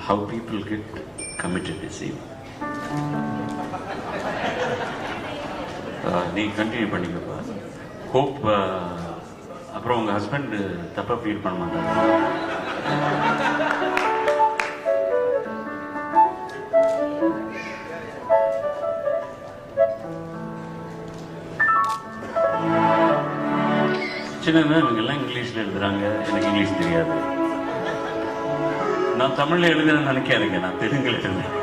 how people get committed, you see. Uh, நீ continue பண்ணிக்கப்பா hope அப்புறம் உங்கள் ஹஸ்பண்ட் தப்பாக ஃபீல் பண்ண மாட்டாங்க சின்னதுனா இவங்கெல்லாம் இங்கிலீஷில் எழுதுறாங்க எனக்கு இங்கிலீஷ் தெரியாது நான் தமிழ்ல எழுதுறேன்னு நினைக்காதீங்க நான் தெலுங்குல எழுதுறேன்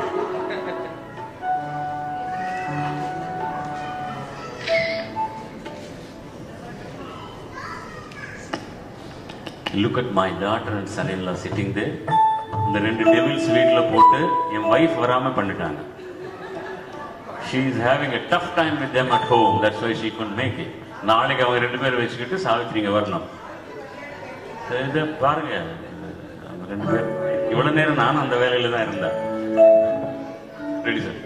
look at my daughter and son in sitting there இந்த ரெண்டு டெவில்ஸ் வீட்டில் போட்டு என் ஒய்ஃப் வராம பண்ணிட்டாங்க she is having a tough time with them at home that's why she could make it நாளைக்கு அவங்க ரெண்டு பேரும் வச்சுக்கிட்டு சாவித்திரிங்க வரணும் இதை பாருங்க அவங்க ரெண்டு பேர் இவ்வளவு நேரம் நானும் அந்த வேலையில தான் இருந்தேன் ரெடி சார்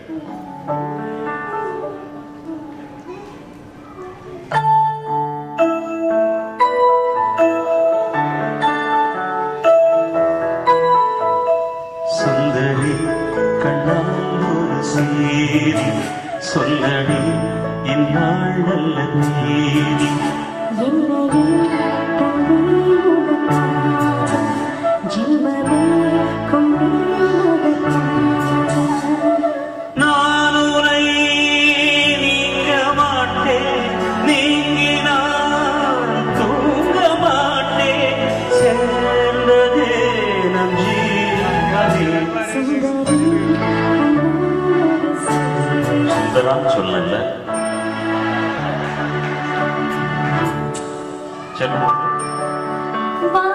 சுந்தரி கண்ணால் ஒரு செய்தி சொல்லடி இந்நாள் நல்ல தேதி நான் உரை நீங்க மாட்டேன் நீங்கினால் தூங்க மாட்டேன் சேர்ந்ததே நம் ஜீவனே சுந்தரான்னு சொல்லல சரி வா